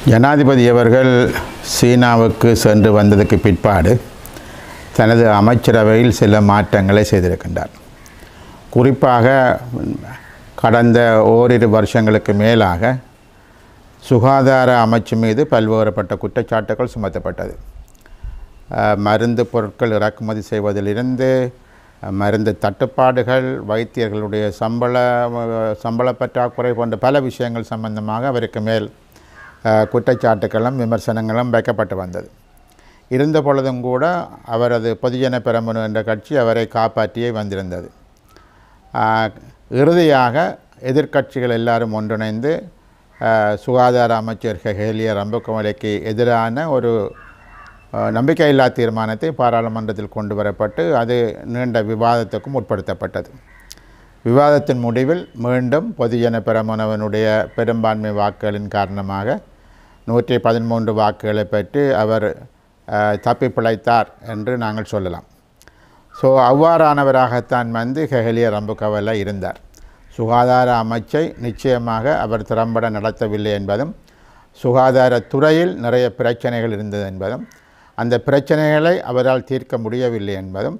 ஜனாதிபதி அவர்கள் சீனாவுக்கு சென்று வந்ததுக்கு பிற்பாடு தனது அமைச்சரவையில் சில மாற்றங்களை செய்திருக்கின்றார் குறிப்பாக கடந்த ஓரிரு வருஷங்களுக்கு மேலாக சுகாதார அமைச்சு மீது பல்வேறுபட்ட குற்றச்சாட்டுகள் சுமத்தப்பட்டது அஹ், மருந்து பொருட்கள் இறக்குமதி செய்வதிலிருந்து அஹ், மருந்து தட்டுப்பாடுகள் வைத்தியர்களுடைய சம்பள அஹ், சம்பள பற்றாக்குறை போன்ற பல விஷயங்கள் சம்பந்தமாக அவருக்கு மேல் அஹ், குற்றச்சாட்டுகளும் விமர்சனங்களும் வைக்கப்பட்டு வந்தது இருந்த பொழுதும் கூட அவரது பொதுஜன பெரமுன என்ற கட்சி அவரை காப்பாற்றியே வந்திருந்தது ஆஹ், இறுதியாக எதிர்க்கட்சிகள் எல்லாரும் ஒன்றிணைந்து ஆஹ், சுகாதார அமைச்சர் ஹெலிய ரம்பகுமலைக்கு எதிரான ஒரு ஆஹ், நம்பிக்கையில்லா தீர்மானத்தை பாராளுமன்றத்தில் கொண்டு வரப்பட்டு அது நீண்ட விவாதத்துக்கும் உட்படுத்தப்பட்டது விவாதத்தின் முடிவில் மீண்டும் பொதுஜன பெரமுனவனுடைய பெரும்பான்மை வாக்குகளின் காரணமாக நூற்றி பதிமூன்று வாக்குகளை பெற்று அவர் ஆஹ், தப்பி பிழைத்தார் என்று நாங்கள் சொல்லலாம் ஸோ அவ்வாறானவராகத்தான் வந்து ஹெஹலிய ரம்புகவல இருந்தார் சுகாதார அமைச்சை நிச்சயமாக அவர் திறம்பட நடத்தவில்லை என்பதும் சுகாதாரத்துறையில் நிறைய பிரச்சனைகள் இருந்தது என்பதும் அந்த பிரச்சனைகளை அவரால் தீர்க்க முடியவில்லை என்பதும்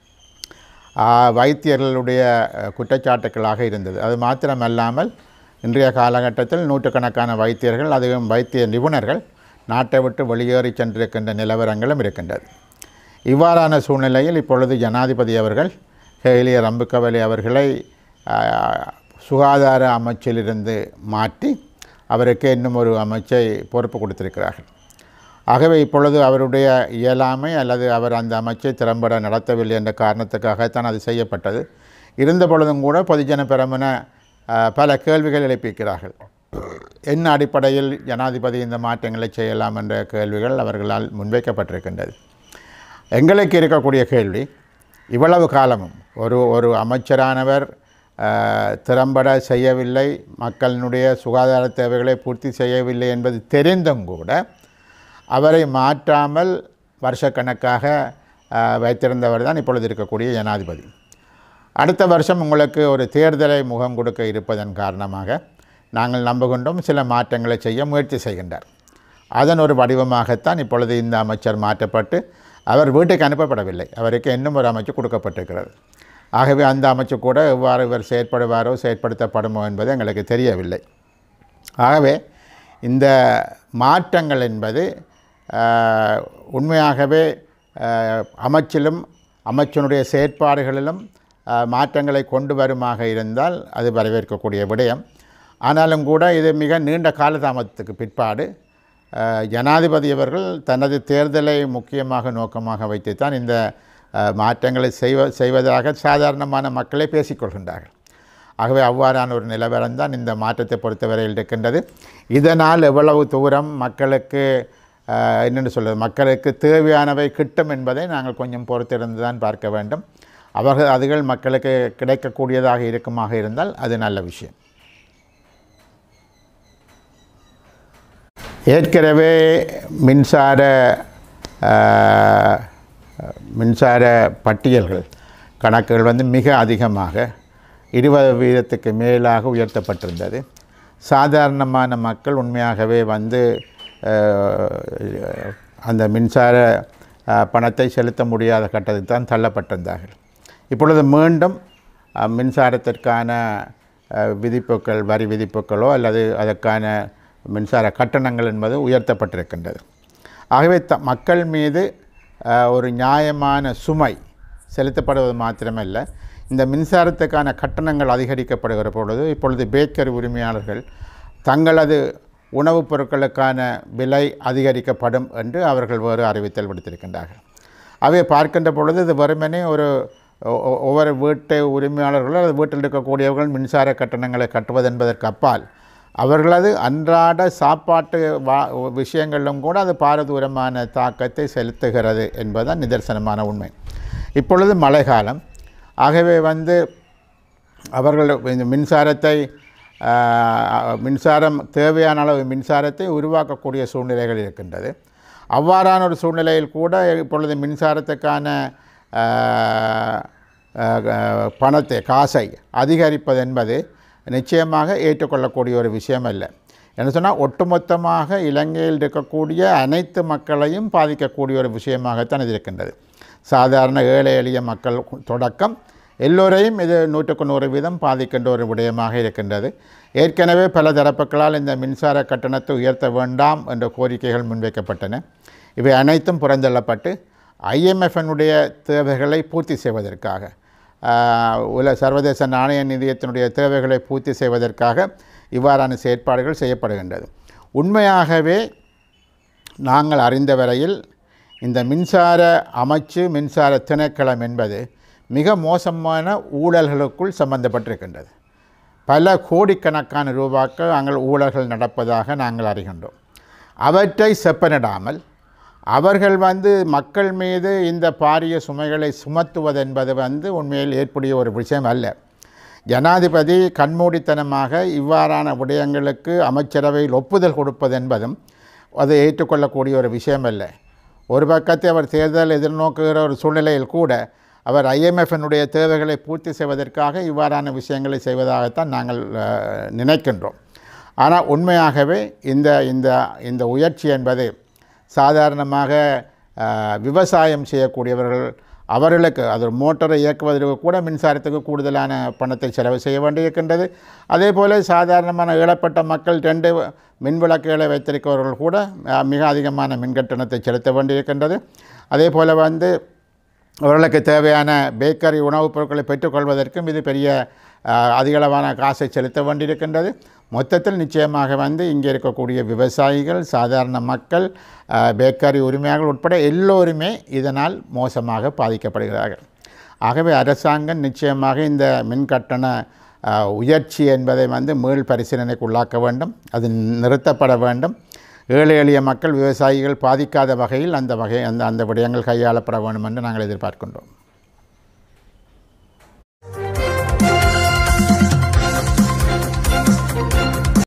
ஆ, வைத்தியர்களுடைய அஹ், குற்றச்சாட்டுக்களாக இருந்தது அது மாத்திரமல்லாமல் இன்றைய காலகட்டத்தில் நூற்றுக்கணக்கான வைத்தியர்கள் அதுவும் வைத்திய நிபுணர்கள் நாட்டை விட்டு வெளியேறி சென்றிருக்கின்ற நிலவரங்களும் இருக்கின்றது இவ்வாறான சூழ்நிலையில் இப்பொழுது ஜனாதிபதி அவர்கள் ஹெயிலிய ரம்புக்கவலி அவர்களை ஆ, சுகாதார அமைச்சிலிருந்து மாற்றி அவருக்கு இன்னும் ஒரு அமைச்சை பொறுப்பு கொடுத்திருக்கிறார்கள் ஆகவே இப்பொழுது அவருடைய இயலாமை அல்லது அவர் அந்த அமைச்சை திறம்பட நடத்தவில்லை என்ற காரணத்துக்காகத்தான் அது செய்யப்பட்டது இருந்த பொழுதும் கூட பொதுஜன பெரமுன அஹ், பல கேள்விகள் எழுப்பியிருக்கிறார்கள் என்ன அடிப்படையில் ஜனாதிபதி இந்த மாற்றங்களை செய்யலாம் என்ற கேள்விகள் அவர்களால் முன்வைக்கப்பட்டிருக்கின்றது எங்களுக்கு இருக்கக்கூடிய கேள்வி இவ்வளவு காலமும் ஒரு ஒரு அமைச்சரானவர் அஹ், திறம்பட செய்யவில்லை மக்களினுடைய சுகாதார தேவைகளை பூர்த்தி செய்யவில்லை என்பது தெரிந்தும் கூட அவரை மாற்றாமல் வருஷக்கணக்காக அஹ், வைத்திருந்தவர் தான் இப்பொழுது இருக்கக்கூடிய ஜனாதிபதி அடுத்த வருஷம் உங்களுக்கு ஒரு தேர்தலை முகம் கொடுக்க இருப்பதன் காரணமாக நாங்கள் நம்புகின்றோம் சில மாற்றங்களை செய்ய முயற்சி செய்கின்றார் அதன் ஒரு வடிவமாகத்தான் இப்பொழுது இந்த அமைச்சர் மாற்றப்பட்டு அவர் வீட்டுக்கு அனுப்பப்படவில்லை அவருக்கு இன்னும் ஒரு அமைச்சு கொடுக்கப்பட்டிருக்கிறது ஆகவே அந்த அமைச்சு கூட எவ்வாறு இவர் செயற்படுவாரோ செயற்படுத்தப்படுமோ என்பது எங்களுக்கு தெரியவில்லை ஆகவே இந்த மாற்றங்கள் என்பது ஆஹ், உண்மையாகவே ஆஹ், அமைச்சிலும் அமைச்சனுடைய செயற்பாடுகளிலும் ஆஹ், மாற்றங்களை கொண்டு வருமாக இருந்தால் அது வரவேற்கக்கூடிய விடயம் ஆனாலும் கூட இது மிக நீண்ட காலதாமதத்துக்கு பிற்பாடு ஆஹ், ஜனாதிபதி அவர்கள் தனது தேர்தலை முக்கியமாக நோக்கமாக வைத்துத்தான் இந்த ஆஹ், மாற்றங்களை செய்வ செய்வதாக சாதாரணமான மக்களே பேசிக்கொள்கின்றார்கள் ஆகவே அவ்வாறான ஒரு நிலவரம் தான் இந்த மாற்றத்தை பொறுத்தவரையில் இருக்கின்றது இதனால் எவ்வளவு தூரம் மக்களுக்கு ஆஹ், என்னென்னு சொல்வது மக்களுக்கு தேவையானவை கிட்டும் என்பதை நாங்கள் கொஞ்சம் பொறுத்திருந்து தான் பார்க்க வேண்டும் அவர்கள் அதுகள் மக்களுக்கு கிடைக்கக்கூடியதாக இருக்குமாக இருந்தால் அது நல்ல விஷயம் ஏற்கனவே மின்சார ஆஹ், மின்சார பட்டியல்கள் கணக்குகள் வந்து மிக அதிகமாக இருபது வீதத்துக்கு மேலாக உயர்த்தப்பட்டிருந்தது சாதாரணமான மக்கள் உண்மையாகவே வந்து ஆஹ், அந்த மின்சார ஆஹ், பணத்தை செலுத்த முடியாத கட்டத்துக்கு தான் தள்ளப்பட்டிருந்தார்கள் இப்பொழுது மீண்டும் ஆஹ், மின்சாரத்திற்கான ஆஹ், விதிப்புகள் வரி விதிப்புகளோ அல்லது அதற்கான மின்சார கட்டணங்கள் என்பது உயர்த்தப்பட்டிருக்கின்றது ஆகவே த மக்கள் மீது ஆஹ், ஒரு நியாயமான சுமை செலுத்தப்படுவது மாத்திரமல்ல இந்த மின்சாரத்துக்கான கட்டணங்கள் அதிகரிக்கப்படுகிற பொழுது இப்பொழுது பேக்கரி உரிமையாளர்கள் தங்களது உணவுப் பொருட்களுக்கான விலை அதிகரிக்கப்படும் என்று அவர்கள் வேறு அறிவித்தல் விடுத்திருக்கின்றார்கள் அவை பார்க்கின்ற பொழுது இது வெறுமனே ஒரு ஒ- ஒ- ஒவ்வொரு வீட்டு உரிமையாளர்களும் அல்லது வீட்டில் இருக்கக்கூடியவர்கள் மின்சார கட்டணங்களை கட்டுவது என்பதற்கு அப்பால் அவர்களது அன்றாட சாப்பாட்டு வா விஷயங்களிலும் கூட அது பாரதூரமான தாக்கத்தை செலுத்துகிறது என்பதுதான் நிதர்சனமான உண்மை இப்பொழுது மழைக்காலம் ஆகவே வந்து அவர்கள் இந்த மின்சாரத்தை ஆஹ், மின்சாரம் தேவையான அளவு மின்சாரத்தை உருவாக்கக்கூடிய சூழ்நிலைகள் இருக்கின்றது அவ்வாறான ஒரு சூழ்நிலையில் கூட இப்பொழுது மின்சாரத்துக்கான ஆஹ், ஆஹ், பணத்தை காசை அதிகரிப்பது என்பது நிச்சயமாக ஏற்றுக்கொள்ளக்கூடிய ஒரு விஷயம் அல்ல என்ன சொன்னால் ஒட்டுமொத்தமாக இலங்கையில் இருக்கக்கூடிய அனைத்து மக்களையும் பாதிக்கக்கூடிய ஒரு விஷயமாகத்தான் இது இருக்கின்றது சாதாரண ஏழை எளிய மக்கள் தொடக்கம் எல்லோரையும் இது நூற்றுக்கு நூறு வீதம் பாதிக்கின்ற ஒரு விடயமாக இருக்கின்றது ஏற்கனவே பல தரப்புகளால் இந்த மின்சார கட்டணத்தை உயர்த்த வேண்டாம் என்ற கோரிக்கைகள் முன்வைக்கப்பட்டன இவை அனைத்தும் புறந்தள்ளப்பட்டு ஐஎம்எஃப்னுடைய தேவைகளை பூர்த்தி செய்வதற்காக ஆஹ், உல சர்வதேச நாணய நிதியத்தினுடைய தேவைகளை பூர்த்தி செய்வதற்காக இவ்வாறான செயற்பாடுகள் செய்யப்படுகின்றது உண்மையாகவே நாங்கள் அறிந்த வரையில் இந்த மின்சார அமைச்சு மின்சார திணைக்களம் என்பது மிக மோசமான ஊழல்களுக்குள் சம்பந்தப்பட்டிருக்கின்றது பல கோடிக்கணக்கான ரூபாக்கள் நாங்கள் ஊழல்கள் நடப்பதாக நாங்கள் அறிகின்றோம் அவற்றை செப்பனிடாமல் அவர்கள் வந்து மக்கள் மீது இந்த பாரிய சுமைகளை சுமத்துவது என்பது வந்து உண்மையில் ஏற்புடைய ஒரு விஷயம் அல்ல ஜனாதிபதி கண்மூடித்தனமாக இவ்வாறான விடயங்களுக்கு அமைச்சரவையில் ஒப்புதல் கொடுப்பது என்பதும் அதை ஏற்றுக்கொள்ளக்கூடிய ஒரு விஷயம் அல்ல ஒரு பக்கத்தை அவர் தேர்தல் எதிர்நோக்குகிற ஒரு சூழ்நிலையில் கூட அவர் ஐஎம்எஃப்னுடைய தேவைகளை பூர்த்தி செய்வதற்காக இவ்வாறான விஷயங்களை செய்வதாகத்தான் நாங்கள் அஹ், நினைக்கின்றோம் ஆனால் உண்மையாகவே இந்த இந்த இந்த உயர்ச்சி என்பது சாதாரணமாக அஹ், விவசாயம் செய்யக்கூடியவர்கள் அவர்களுக்கு அது ஒரு மோட்டரை இயக்குவதற்கு கூட மின்சாரத்துக்கு கூடுதலான பணத்தை செலவு செய்ய வேண்டியிருக்கின்றது அதே போல் சாதாரணமான ஏழப்பட்ட மக்கள் ரெண்டு மின் விளக்குகளை வைத்திருக்கிறவர்கள் கூட அஹ், மிக அதிகமான மின் கட்டணத்தை செலுத்த வேண்டியிருக்கின்றது அதே போல் வந்து அவர்களுக்கு தேவையான பேக்கரி உணவுப் பொருட்களை பெற்றுக்கொள்வதற்கும் இது பெரிய அஹ், அதிகளவான காசை செலுத்த வேண்டியிருக்கின்றது மொத்தத்தில் நிச்சயமாக வந்து இங்கே இருக்கக்கூடிய விவசாயிகள் சாதாரண மக்கள் அஹ், பேக்கரி உரிமையாளர்கள் உட்பட எல்லோருமே இதனால் மோசமாக பாதிக்கப்படுகிறார்கள் ஆகவே அரசாங்கம் நிச்சயமாக இந்த மின் கட்டண அஹ், உயர்ச்சி என்பதை வந்து மீள் பரிசீலனைக்கு உள்ளாக்க வேண்டும் அது நிறுத்தப்பட வேண்டும் ஏழை எளிய மக்கள் விவசாயிகள் பாதிக்காத வகையில் அந்த வகை அந்த அந்த விடயங்கள் கையாளப்பட வேண்டும் என்று நாங்கள் எதிர்பார்க்கின்றோம்